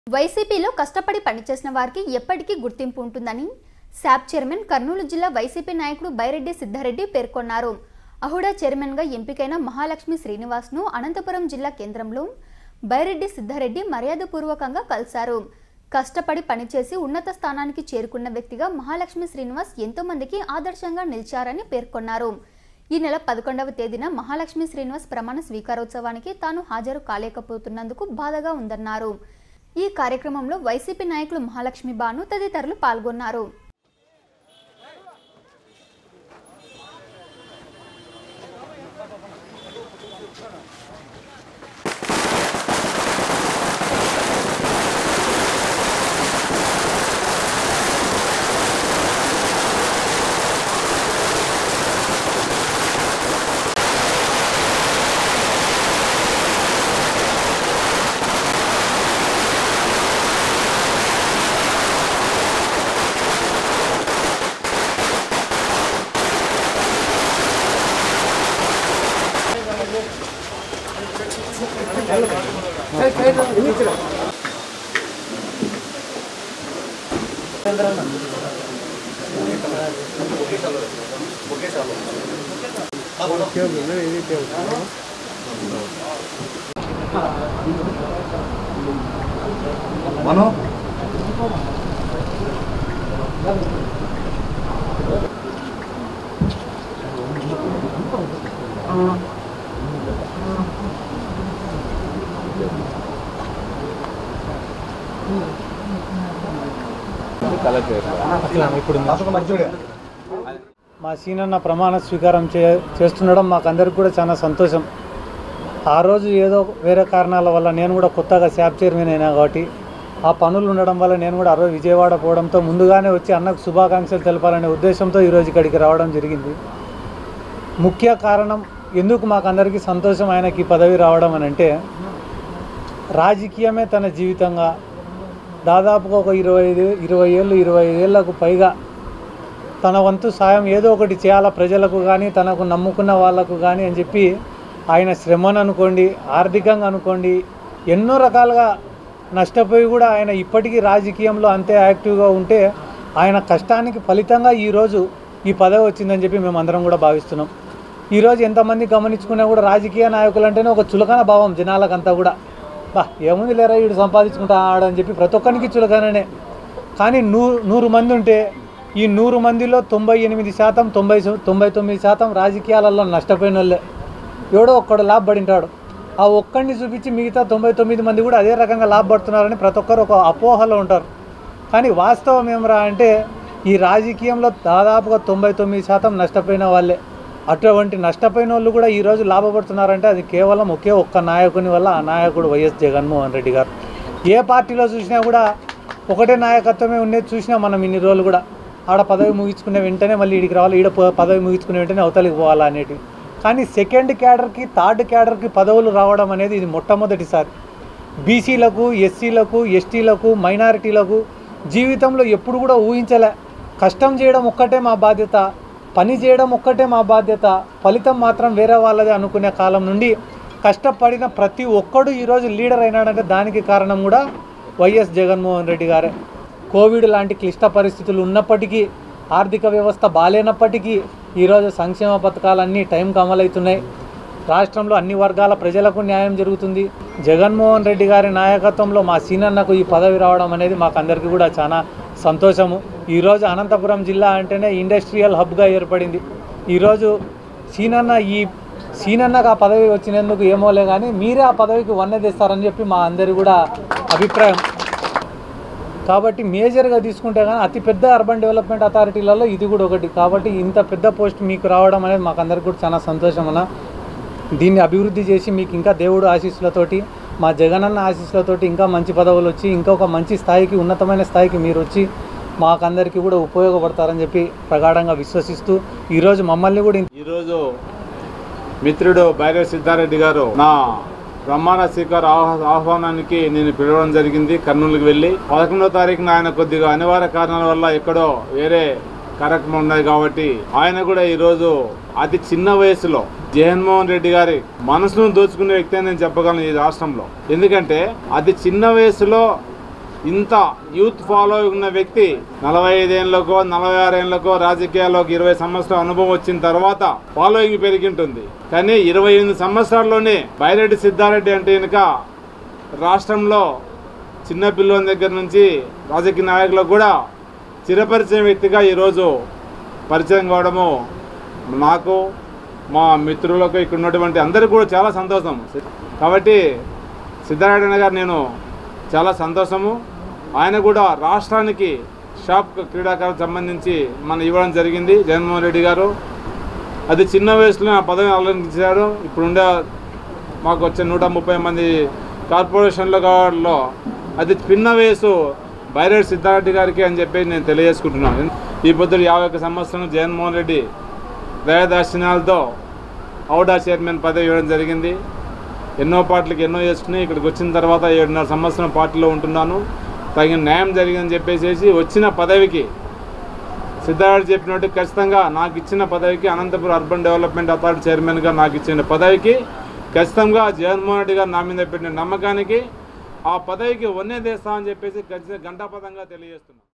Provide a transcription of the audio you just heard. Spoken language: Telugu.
వైసీపీలో కష్టపడి పనిచేసిన వారికి ఎప్పటికీ గుర్తింపు ఉంటుందని శాప్ చైర్మన్ కర్నూలు జిల్లా వైసీపీ నాయకుడు బైరెడ్డి సిద్ధారెడ్డి పేర్కొన్నారు అహుడా చైర్మన్గా ఎంపికైన మహాలక్ష్మి శ్రీనివాస్ను అనంతపురం జిల్లా కేంద్రంలో బైరెడ్డి సిద్ధారెడ్డి మర్యాదపూర్వకంగా కలిశారు కష్టపడి పనిచేసి ఉన్నత స్థానానికి చేరుకున్న వ్యక్తిగా మహాలక్ష్మి శ్రీనివాస్ ఎంతో మందికి ఆదర్శంగా నిలిచారని పేర్కొన్నారు ఈ నెల పదకొండవ తేదీన మహాలక్ష్మి శ్రీనివాస్ ప్రమాణ స్వీకారోత్సవానికి తాను హాజరు కాలేకపోతున్నందుకు బాధగా ఉందన్నారు ఈ కార్యక్రమంలో వైసీపీ నాయకులు మహాలక్ష్మి బాను తదితరులు పాల్గొన్నారు మనం అసలు మంచిదే మా సీనన్న ప్రమాణ స్వీకారం చే చేస్తుండడం మాకందరికి కూడా చాలా సంతోషం ఆ రోజు ఏదో వేరే కారణాల వల్ల నేను కూడా కొత్తగా శాప్ చైర్మన్ అయినా కాబట్టి ఆ పనులు ఉండడం వల్ల నేను కూడా ఆ రోజు విజయవాడ పోవడంతో ముందుగానే వచ్చి అన్నకు శుభాకాంక్షలు తెలపాలనే ఉద్దేశంతో ఈరోజు ఇక్కడికి రావడం జరిగింది ముఖ్య కారణం ఎందుకు మాకందరికీ సంతోషం ఆయనకి ఈ పదవి రావడం అని అంటే రాజకీయమే తన జీవితంగా దాదాపుగా ఒక ఇరవై ఐదు ఇరవై ఏళ్ళు ఇరవై ఐదేళ్లకు పైగా తన వంతు సాయం ఏదో ఒకటి చేయాలా ప్రజలకు కానీ తనకు నమ్ముకున్న వాళ్ళకు కానీ అని చెప్పి ఆయన శ్రమను అనుకోండి ఆర్థికంగా అనుకోండి ఎన్నో రకాలుగా నష్టపోయి కూడా ఆయన ఇప్పటికీ రాజకీయంలో అంతే యాక్టివ్గా ఉంటే ఆయన కష్టానికి ఫలితంగా ఈరోజు ఈ పదవి వచ్చిందని చెప్పి మేము అందరం కూడా భావిస్తున్నాం ఈరోజు ఎంతమంది గమనించుకున్నా కూడా రాజకీయ నాయకులు అంటేనే ఒక చులకన భావం జనాలకంతా కూడా బా ఏముంది లేరా వీడు సంపాదించుకుంటా ఆడని చెప్పి ప్రతి ఒక్కరికి చులకననే కానీ నూరు నూరు మంది ఉంటే ఈ నూరు మందిలో తొంభై ఎనిమిది శాతం తొంభై శా- తొంభై తొమ్మిది శాతం రాజకీయాలలో నష్టపోయిన వాళ్ళే ఎవడో ఒక్కడు లాభపడింటాడు ఆ ఒక్కడిని చూపించి మిగతా తొంభై తొమ్మిది మంది కూడా అదే రకంగా లాభపడుతున్నారని ప్రతి ఒక్కరు ఒక అపోహలో ఉంటారు కానీ వాస్తవం ఏమరా అంటే ఈ రాజకీయంలో దాదాపుగా తొంభై తొమ్మిది శాతం నష్టపోయిన వాళ్ళే అటువంటి నష్టపోయిన వాళ్ళు కూడా ఈరోజు లాభపడుతున్నారంటే అది కేవలం ఒకే ఒక్క నాయకుని వల్ల ఆ నాయకుడు వైఎస్ జగన్మోహన్ రెడ్డి గారు ఏ పార్టీలో చూసినా కూడా ఒకటే నాయకత్వమే ఉండేది చూసినా మనం ఇన్ని రోజులు కూడా ఆడ పదవి ముగించుకునే వెంటనే మళ్ళీ ఇడికి రావాలి ఈడ ప- పదవి ముగించుకునే వెంటనే అవతలికి పోవాలా అనేటివి కానీ సెకండ్ క్యాడర్కి థర్డ్ క్యాడర్కి పదవులు రావడం అనేది ఇది మొట్టమొదటిసారి బీసీలకు ఎస్సీలకు ఎస్టీలకు మైనారిటీలకు జీవితంలో ఎప్పుడు కూడా ఊహించలే కష్టం చేయడం ఒక్కటే మా బాధ్యత పని చేయడం ఒక్కటే మా బాధ్యత ఫలితం మాత్రం వేరే వాళ్ళదే అనుకునే కాలం నుండి కష్టపడిన ప్రతి ఒక్కడు ఈరోజు లీడర్ అయినాడంటే దానికి కారణం కూడా వైఎస్ జగన్మోహన్ రెడ్డి గారే కోవిడ్ లాంటి క్లిష్ట పరిస్థితులు ఉన్నప్పటికీ ఆర్థిక వ్యవస్థ బాలేనప్పటికీ ఈరోజు సంక్షేమ పథకాలన్నీ టైంకి అమలవుతున్నాయి రాష్ట్రంలో అన్ని వర్గాల ప్రజలకు న్యాయం జరుగుతుంది జగన్మోహన్ రెడ్డి గారి నాయకత్వంలో మా సీనన్నకు ఈ పదవి రావడం అనేది మాకు అందరికీ కూడా చాలా సంతోషము ఈరోజు అనంతపురం జిల్లా అంటేనే ఇండస్ట్రియల్ హబ్గా ఏర్పడింది ఈరోజు సీనన్న ఈ సీనన్నకు ఆ పదవి వచ్చినందుకు ఏమోలే కానీ మీరే ఆ పదవికి వన్నె తెస్తారని చెప్పి మా అందరి కూడా అభిప్రాయం కాబట్టి మేజర్గా తీసుకుంటే కానీ అతిపెద్ద అర్బన్ డెవలప్మెంట్ అథారిటీలలో ఇది కూడా ఒకటి కాబట్టి ఇంత పెద్ద పోస్ట్ మీకు రావడం అనేది మాకు అందరికి కూడా చాలా సంతోషం అన్న దీన్ని అభివృద్ధి చేసి మీకు ఇంకా దేవుడు ఆశీస్సులతోటి మా జగనన్న ఆశీస్సులతోటి ఇంకా మంచి పదవులు వచ్చి ఇంకా ఒక మంచి స్థాయికి ఉన్నతమైన స్థాయికి మీరు వచ్చి మాకందరికీ కూడా ఉపయోగపడతారని చెప్పి ప్రగాఢంగా విశ్వసిస్తూ ఈరోజు మమ్మల్ని కూడా ఇంత ఈరోజు మిత్రుడు బైరే సిద్ధారెడ్డి గారు నా బ్రహ్మాండ స్వీకార ఆహ్వా- ఆహ్వానానికి నేను పిలవడం జరిగింది కర్నూలుకి వెళ్ళి పదకొండో తారీఖున ఆయన కొద్దిగా అనివార్య కారణాల వల్ల ఎక్కడో వేరే కార్యక్రమం ఉన్నది కాబట్టి ఆయన కూడా ఈరోజు అతి చిన్న వయసులో జగన్మోహన్ రెడ్డి గారి మనసును దోచుకునే వ్యక్తి అని నేను చెప్పగలను ఈ రాష్ట్రంలో ఎందుకంటే అతి చిన్న వయసులో ఇంత యూత్ ఫాలో ఉన్న వ్యక్తి నలభై ఐదేళ్లకో నలభై ఆరేళ్లకో రాజకీయాల్లోకి ఇరవై సంవత్సరాల అనుభవం వచ్చిన తర్వాత ఫాలోయింగ్ పెరిగింటుంది కానీ ఇరవై ఎనిమిది సంవత్సరాల్లోనే బైరెడ్డి సిద్ధారెడ్డి అంటే కనుక రాష్ట్రంలో చిన్న పిల్లల దగ్గర నుంచి రాజకీయ నాయకులకు కూడా చిరపరిచయం వ్యక్తిగా ఈరోజు పరిచయం కావడము నాకు మా మిత్రులకు ఇక్కడ ఉన్నటువంటి అందరికీ కూడా చాలా సంతోషం కాబట్టి సిద్ధారాయణ గారు నేను చాలా సంతోషము ఆయన కూడా రాష్ట్రానికి షాప్ క్రీడాకారులకు సంబంధించి మన ఇవ్వడం జరిగింది జగన్మోహన్ రెడ్డి గారు అది చిన్న వయసులో ఆ పదవి అలంకరించారు ఇప్పుడుండే మాకు వచ్చే నూట ముప్పై మంది కార్పొరేషన్లలో అది చిన్న వయసు బైరెడ్డి సిద్ధారెడ్డి గారికి అని చెప్పి నేను తెలియజేసుకుంటున్నాను ఈ పొద్దుడు యాభై ఒక్క సంవత్సరం జగన్మోహన్ రెడ్డి దయాదాక్షిణ్యాలతో ఔడా చైర్మన్ పదవి ఇవ్వడం జరిగింది ఎన్నో పార్టీలకు ఎన్నో చేసుకుని ఇక్కడికి వచ్చిన తర్వాత ఏడున్నర సంవత్సరం పార్టీలో ఉంటున్నాను తగిన న్యాయం జరిగిందని చెప్పేసి వచ్చిన పదవికి సిద్ధార్థ చెప్పినట్టు ఖచ్చితంగా నాకు ఇచ్చిన పదవికి అనంతపురం అర్బన్ డెవలప్మెంట్ అథారిటీ చైర్మన్గా నాకు ఇచ్చిన పదవికి ఖచ్చితంగా జగన్మోహన్ రెడ్డి గారు నా మీద పెట్టిన నమ్మకానికి ఆ పదవికి వన్నే తెస్తా అని చెప్పేసి ఖచ్చితంగా గంటాపదంగా తెలియజేస్తున్నాను